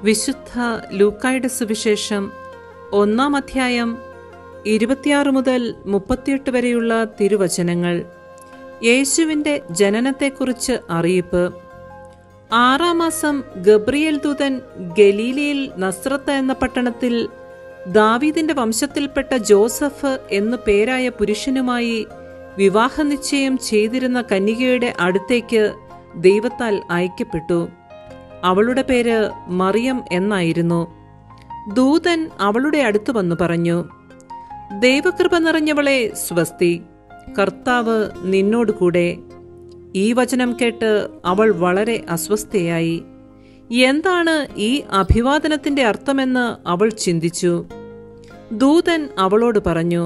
വിശുദ്ധ ലൂക്കായുടെ സുവിശേഷം ഒന്നാം അധ്യായം ഇരുപത്തിയാറ് മുതൽ മുപ്പത്തിയെട്ട് വരെയുള്ള തിരുവചനങ്ങൾ യേശുവിൻ്റെ ജനനത്തെക്കുറിച്ച് അറിയിപ്പ് ആറാം മാസം ഗബ്രിയേൽ ദൂതൻ ഗലീലയിൽ നസ്രത്ത് എന്ന പട്ടണത്തിൽ ദാവീദിന്റെ വംശത്തിൽപ്പെട്ട ജോസഫ് എന്നു പേരായ പുരുഷനുമായി വിവാഹ നിശ്ചയം ചെയ്തിരുന്ന കന്യകയുടെ അടുത്തേക്ക് ദൈവത്താൽ അയക്കപ്പെട്ടു അവളുടെ പേര് മറിയം എന്നായിരുന്നു ദൂതൻ അവളുടെ അടുത്ത് വന്നു പറഞ്ഞു ദൈവകൃപ നിറഞ്ഞവളെ സ്വസ്തി കർത്താവ് നിന്നോടുകൂടെ ഈ വചനം കേട്ട് അവൾ വളരെ അസ്വസ്ഥയായി എന്താണ് ഈ അഭിവാദനത്തിന്റെ അർത്ഥമെന്ന് അവൾ ചിന്തിച്ചു ദൂതൻ അവളോട് പറഞ്ഞു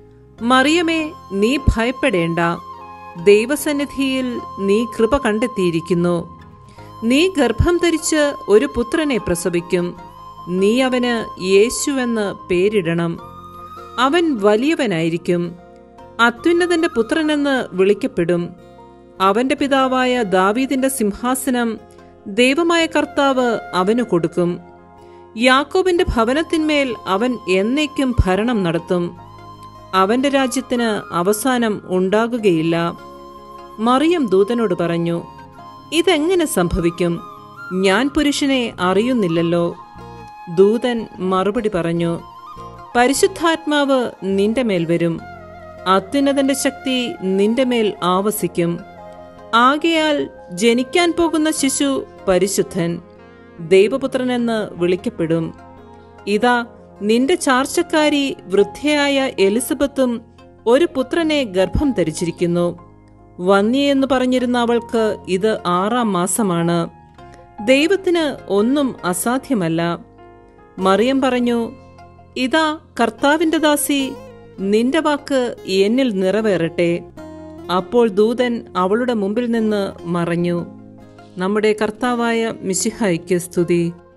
മറിയമേ നീ ഭയപ്പെടേണ്ട ദൈവസന്നിധിയിൽ നീ കൃപ കണ്ടെത്തിയിരിക്കുന്നു നീ ഗർഭം ധരിച്ച് ഒരു പുത്രനെ പ്രസവിക്കും നീ അവന് യേശുവെന്ന് പേരിടണം അവൻ വലിയവനായിരിക്കും അത്യുന്നതന്റെ പുത്രനെന്ന് വിളിക്കപ്പെടും അവന്റെ പിതാവായ ദാവീദിന്റെ സിംഹാസനം ദൈവമായ കർത്താവ് അവനു കൊടുക്കും യാക്കോബിന്റെ ഭവനത്തിന്മേൽ അവൻ എന്നേക്കും ഭരണം നടത്തും അവന്റെ രാജ്യത്തിന് അവസാനം ഉണ്ടാകുകയില്ല മറിയം ദൂതനോട് പറഞ്ഞു ഇതെങ്ങനെ സംഭവിക്കും ഞാൻ പുരുഷനെ അറിയുന്നില്ലല്ലോ ദൂതൻ മറുപടി പറഞ്ഞു പരിശുദ്ധാത്മാവ് നിന്റെ മേൽ വരും അത്യുന്നതന്റെ ശക്തി നിന്റെ മേൽ ആവസിക്കും ആകയാൽ ജനിക്കാൻ പോകുന്ന ശിശു പരിശുദ്ധൻ ദൈവപുത്രനെന്ന് വിളിക്കപ്പെടും ഇതാ നിന്റെ ചാർച്ചക്കാരി വൃദ്ധയായ എലിസബത്തും ഒരു പുത്രനെ ഗർഭം ധരിച്ചിരിക്കുന്നു വന്യയെന്ന് പറഞ്ഞിരുന്ന അവൾക്ക് ഇത് ആറാം മാസമാണ് ദൈവത്തിന് ഒന്നും അസാധ്യമല്ല മറിയം പറഞ്ഞു ഇതാ കർത്താവിന്റെ ദാസി നിന്റെ വാക്ക് എന്നിൽ നിറവേറട്ടെ അപ്പോൾ ദൂതൻ അവളുടെ മുമ്പിൽ നിന്ന് മറഞ്ഞു നമ്മുടെ കർത്താവായ മിശിഹായ്ക്ക് സ്തുതി